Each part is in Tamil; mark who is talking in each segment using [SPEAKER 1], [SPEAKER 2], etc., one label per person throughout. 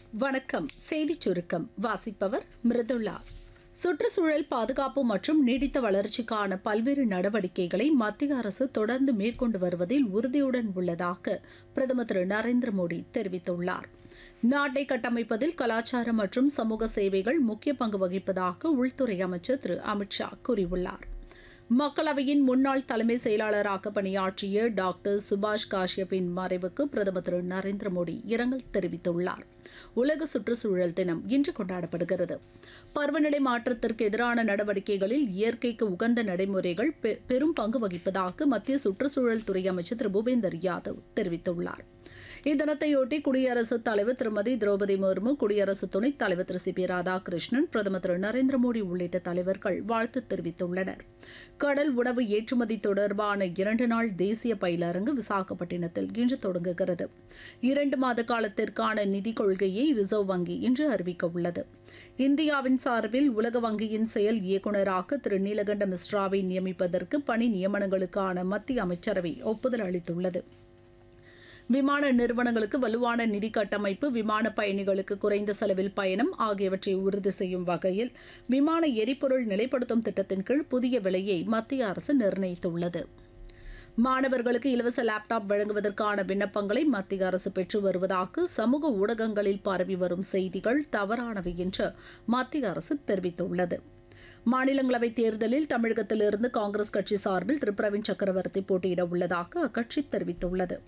[SPEAKER 1] வணக்கம் செய்திச் சுருக்கம் வாசிப்பவர் மிருதுளா சுற்றுச்சூழல் பாதுகாப்பு மற்றும் நீடித்த வளர்ச்சிக்கான பல்வேறு நடவடிக்கைகளை மத்திய அரசு தொடர்ந்து மேற்கொண்டு வருவதில் உறுதியுடன் உள்ளதாக பிரதமர் திரு நரேந்திர மோடி தெரிவித்துள்ளார் நாட்டை கட்டமைப்பதில் கலாச்சாரம் மற்றும் சமூக சேவைகள் முக்கிய பங்கு வகிப்பதாக உள்துறை அமைச்சர் திரு அமித்ஷா கூறியுள்ளார் மக்களவையின் முன்னாள் தலைமை செயலாளராக பணியாற்றிய டாக்டர் சுபாஷ் காஷ்யப்பின் மறைவுக்கு பிரதமர் திரு நரேந்திர மோடி இரங்கல் தெரிவித்துள்ளார் உலக சுற்றுச்சூழல் தினம் இன்று கொண்டாடப்படுகிறது பருவநிலை மாற்றத்திற்கு எதிரான நடவடிக்கைகளில் இயற்கைக்கு உகந்த நடைமுறைகள் பெ- பெரும் பங்கு வகிப்பதாக மத்திய சுற்றுச்சூழல் துறை அமைச்சர் திரு பூபேந்தர் யாதவ் தெரிவித்துள்ளார் இத்தினத்தையொட்டி குடியரசுத் தலைவர் திருமதி திரௌபதி முர்மு குடியரசு துணைத் தலைவர் திரு சி பி ராதாகிருஷ்ணன் பிரதமர் திரு நரேந்திர மோடி உள்ளிட்ட தலைவர்கள் வாழ்த்து தெரிவித்துள்ளனர் கடல் உணவு ஏற்றுமதி தொடர்பான இரண்டு நாள் தேசிய பயிலரங்கு விசாகப்பட்டினத்தில் இன்று தொடங்குகிறது இரண்டு மாத காலத்திற்கான நிதிக் கொள்கையை ரிசர்வ் வங்கி இன்று அறிவிக்க உள்ளது இந்தியாவின் சார்பில் உலக வங்கியின் செயல் இயக்குநராக திரு நீலகண்ட மிஸ்ராவை நியமிப்பதற்கு பணி நியமனங்களுக்கான மத்திய அமைச்சரவை ஒப்புதல் அளித்துள்ளது விமான நிறுவனங்களுக்கு வலுவான நிதி கட்டமைப்பு விமான பயணிகளுக்கு குறைந்த செலவில் பயணம் ஆகியவற்றை உறுதி செய்யும் வகையில் விமான எரிபொருள் நிலைப்படுத்தும் திட்டத்தின் கீழ் புதிய விலையை மத்திய அரசு நிர்ணயித்துள்ளது மாணவர்களுக்கு இலவச லேப்டாப் வழங்குவதற்கான விண்ணப்பங்களை மத்திய அரசு பெற்று வருவதாக சமூக ஊடகங்களில் பரவி வரும் செய்திகள் தவறானவை என்று மத்திய அரசு தெரிவித்துள்ளது மாநிலங்களவைத் தேர்தலில் தமிழகத்திலிருந்து காங்கிரஸ் கட்சி சார்பில் திரு பிரவீன் சக்கரவர்த்தி போட்டியிட உள்ளதாக அக்கட்சி தெரிவித்துள்ளது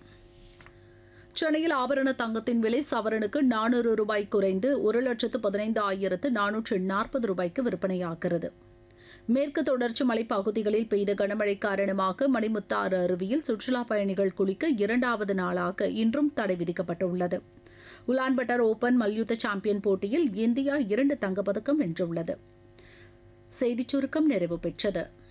[SPEAKER 1] சென்னையில் ஆபரண தங்கத்தின் விலை சவரனுக்கு நானூறு ரூபாய் குறைந்து ஒரு லட்சத்து பதினைந்து ஆயிரத்து நானூற்று நாற்பது ரூபாய்க்கு விற்பனையாகிறது மேற்கு தொடர்ச்சி மலைப்பகுதிகளில் பெய்த கனமழை காரணமாக மணிமுத்தாறு அருவியில் சுற்றுலாப் பயணிகள் குளிக்க இரண்டாவது நாளாக இன்றும் தடை விதிக்கப்பட்டுள்ளது உலான்பட்டர் ஓபன் மல்யுத்த சாம்பியன் போட்டியில் இந்தியா இரண்டு தங்கப்பதக்கம் வென்றுள்ளது செய்திச் சுருக்கம் நிறைவு பெற்றது